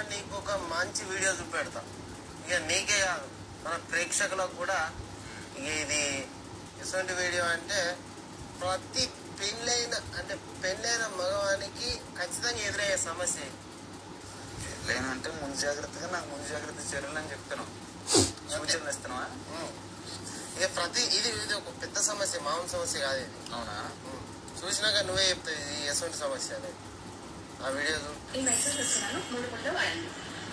నీకు ఒక మంచి వీడియో చూపెడతా ఇక నీకే కాదు మన ప్రేక్షకులకు కూడా ఇక ఇది ఎటువంటి వీడియో అంటే ప్రతి పెళ్ళైన అంటే పెళ్ళైన మగవానికి ఖచ్చితంగా ఎదురయ్యే సమస్య ఇది. లేనంటే ముందు జాగ్రత్తగా నాకు ముందు జాగ్రత్త చర్యలు అని చెప్తున్నావు సూచనలు ఇస్తున్నావా ఉం. ఇక ప్రతి ఇది ఇది ఒక పెద్ద సమస్య మామూలు సమస్య కాదు ఇది అవునా ఉం. చూసినాక నువ్వే చెప్తావు ఇది ఎటువంటి సమస్య అనేది ఆ వీడియో చూ ఈ మెసేజ్ ఇస్తున్నాను మూడు పూటలు వాడండి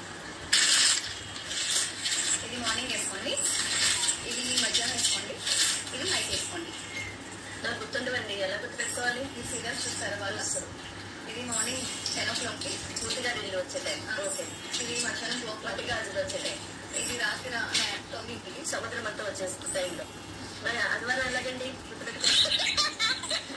ఇది మార్నింగ్ వేసుకోండి ఇది మధ్యాహ్నం వేసుకోండి ఇది నైట్ వేసుకోండి నాకు గుర్తుండవండి ఎలా గుర్తుపెట్టుకోవాలి ఈ సీరియల్స్ చూస్తారు వాళ్ళు వస్తారు ఇది మార్నింగ్ టెన్ ఓ క్లాక్కి పూర్తిగా ఢిల్లీ వచ్చే టైం ఓకే ఇది మధ్యాహ్నం టూ ఓ క్లాక్కి గాజులు వచ్చే టైం ఇది రాత్రి నా- తొమ్మిదింటికి సముద్రం అంతా వచ్చేస్తుంది టైంలో మరి ఆదివారం ఎలాగండి గుర్తుపెట్టుకో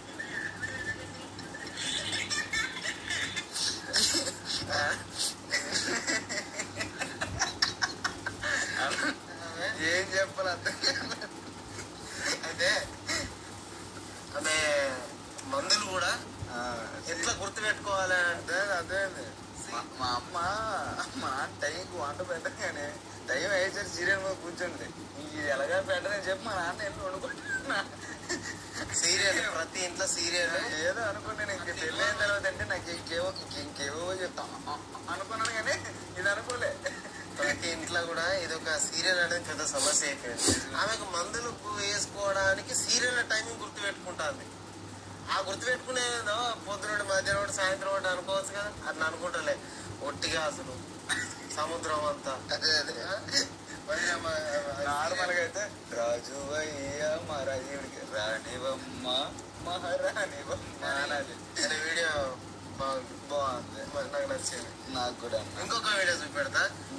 ఏం చెప్పాలి అర్థం కాదు. అయితే ఆమె మందులు కూడా ఆ, ఎట్లా గుర్తు పెట్టుకోవాలి అంటే అదే అదే మా మా అమ్మ మా టైంకి వంట పెట్టగానే టైం అయ్యేసరికి సీరియల్ మీద కూర్చుంది ఇది ఎలాగా పెట్టదని చెప్పి మా నాన్న ఎన్ని వండుకుంటున్నా సీరియల్ ప్రతి ఇంట్లో సీరియల్ ఏదో అనుకున్నాను ఇంక పెళ్ళి అయిన తర్వాత అంటే నాకు ఇంకేవో ఇంకేవో చెప్తాం అనుకున్నాను కానీ ఇది అనుకోలే ప్రతి ఇంట్లో కూడా ఇది ఒక సీరియల్ అనేది పెద్ద సమస్య అయిపోయింది ఆమెకు మందులు వేసుకోవడానికి సీరియల్ టైమింగ్ గుర్తు పెట్టుకుంటుంది ఆ గుర్తు పెట్టుకునేదో పొద్దున మధ్యాహ్నం ఒకటి, సాయంత్రం ఒకటి అనుకోవచ్చు కదా అట్లా అనుకుంటలే ఒట్టిగా అసలు సముద్రం అంతా అదే అదే మరి ఆమె- నార్మల్ గా అయితే రాజు అయ్యా మహారాజుడికి రాణివమ్మ మహారాణివమ్మ అనాలి అనే వీడియో బాగుంది బాగుంది మరి నాకు నచ్చింది నాకు కూడా అన్న ఇంకొక వీడియో చూపెడతా